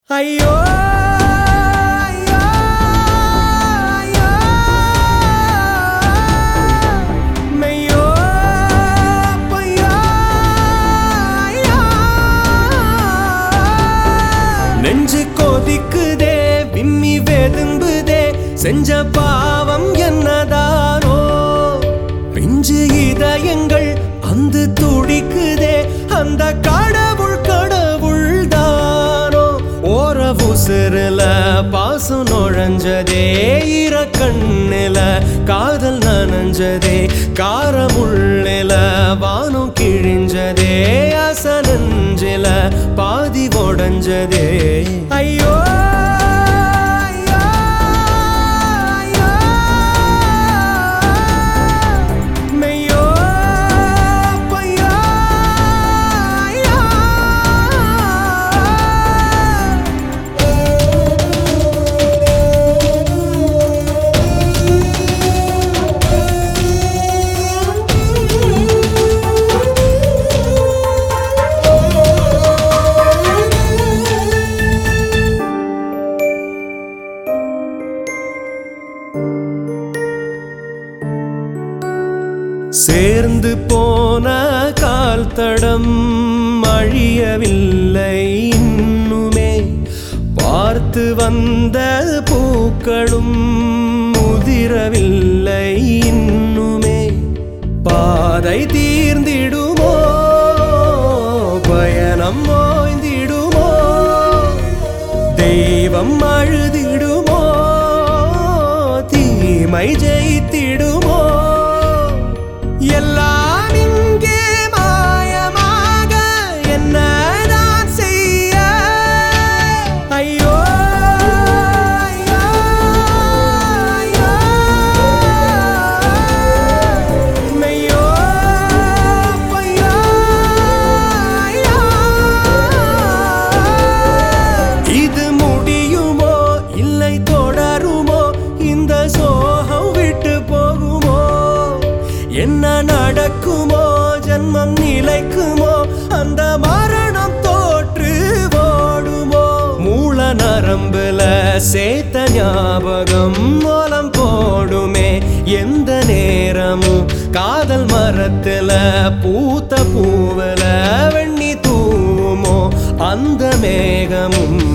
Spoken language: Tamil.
ஐயோ ஐயோ, ஐயோ, மெய்யோ, பொய்யோ, ஐயோ. நெஞ்சு கொதிக்குதே விம்மி வெதும்புதே செஞ்ச பாவம் என்னதானோ பிஞ்சு இதயங்கள் அந்த துடிக்குதே அந்த கடவுள் கடவுள் தானோ ஓர உசுருல பாசம் நுழைஞ்சதே ஈர கண்ணில காதல் நனைஞ்சதே காரமுள்ளில வானம் கிழிஞ்சதே அசனஞ்சில பாதி உடஞ்சதே ஐயோ ஐயோ, ஐயோ. மெய்யோ, பொய்யோ, ஐயோ. சேர்ந்து போன கால் தடம் அழியவில்லை இன்னுமே பார்த்து வந்த பூக்களும் முதிரவில்லை இன்னுமே பாதை தீர்ந்திடுமோ பயணம் ஓய்ந்திடுமோ தெய்வம் அழுதிடுமோ தீமை ஜெயித்திடுமோ எல்லாம் இங்கே மாயமாக என்னதான் செய்ய ஐயோ ஐயோ, ஐயோ. மெய்யோ, பொய்யோ, ஐயோ. இது முடியுமோ இல்லை தொடருமோ இந்த சோகம் விட்டு போகுமோ என்ன நடக்குமோ ஜன்மம் நிலைக்குமோ அந்த மரணம் தோற்று ஓடுமோ மூல நரம்புல சேத்த ஞாபகம் மூலம் போடுமே எந்த நேரமும் காதல் மரத்துல பூத்த பூவல வெண்ணி தூவுமோ அந்த மேகமும்